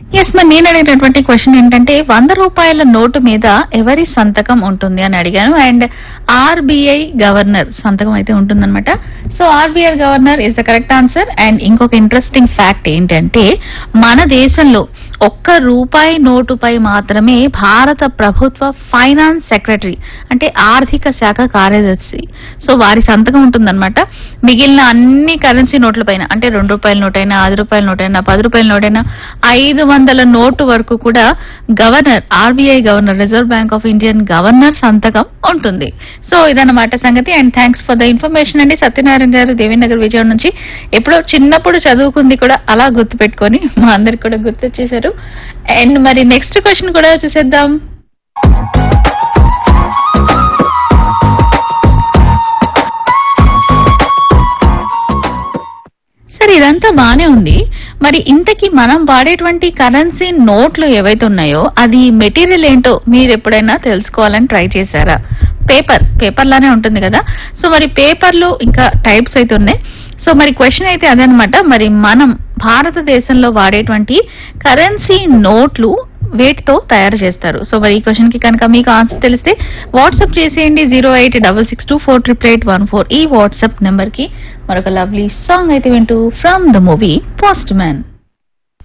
yes మరి నేను అడిగినటువంటి క్వశ్చన్ ఏంటంటే వంద రూపాయల నోటు మీద ఎవరి సంతకం ఉంటుంది అని అడిగాను అండ్ ఆర్బీఐ గవర్నర్ సంతకం అయితే ఉంటుందన్నమాట so RBI governor is the correct answer and ఇంకొక ఇంట్రెస్టింగ్ ఫ్యాక్ట్ ఏంటంటే మన దేశంలో ఒక్క రూపాయి నోటుపై మాత్రమే భారత ప్రభుత్వ ఫైనాన్స్ సెక్రటరీ అంటే ఆర్థిక శాఖ కార్యదర్శి సో వారి సంతకం ఉంటుందన్నమాట మిగిలిన అన్ని కరెన్సీ నోట్ల పైన అంటే రెండు రూపాయల నోటైనా ఐదు రూపాయల నోటైనా పది రూపాయల నోటైనా ఐదు వందల నోటు వరకు కూడా governor RBI governor reserve bank of Indian governor సంతకం ఉంటుంది సో ఇదన్నమాట సంగతి and thanks for the information అండి సత్యనారాయణ గారు దేవీనగర్ విజయం నుంచి ఎప్పుడో చిన్నప్పుడు చదువుకుంది కూడా అలా గుర్తు పెట్టుకొని మా అందరికి కూడా గుర్తొచ్చేసారు అండ్ మరి నెక్స్ట్ క్వశ్చన్ కూడా చూసేద్దాం సరే ఇదంతా బానే ఉంది మరి ఇంతకీ మనం వాడేటువంటి కరెన్సీ నోట్లు ఏవైతే ఉన్నాయో అది మెటీరియల్ ఏంటో మీరు ఎప్పుడైనా తెలుసుకోవాలని ట్రై చేశారా పేపర్ పేపర్ లానే ఉంటుంది కదా సో మరి పేపర్ లో ఇంకా టైప్స్ అయితే ఉన్నాయి సో మరి క్వశ్చన్ అయితే అదనమాట మరి మనం భారతదేశంలో వాడేటువంటి కరెన్సీ నోట్లు వేటితో తయారు చేస్తారు సో మరి ఈ క్వశ్చన్ కి కనుక మీకు ఆన్సర్ తెలిస్తే వాట్సాప్ చేసేయండి zero eight double six two four triple eight one four ఈ వాట్సాప్ నెంబర్ కి మరొక లవ్లీ సాంగ్ అయితే వింటూ from the movie post man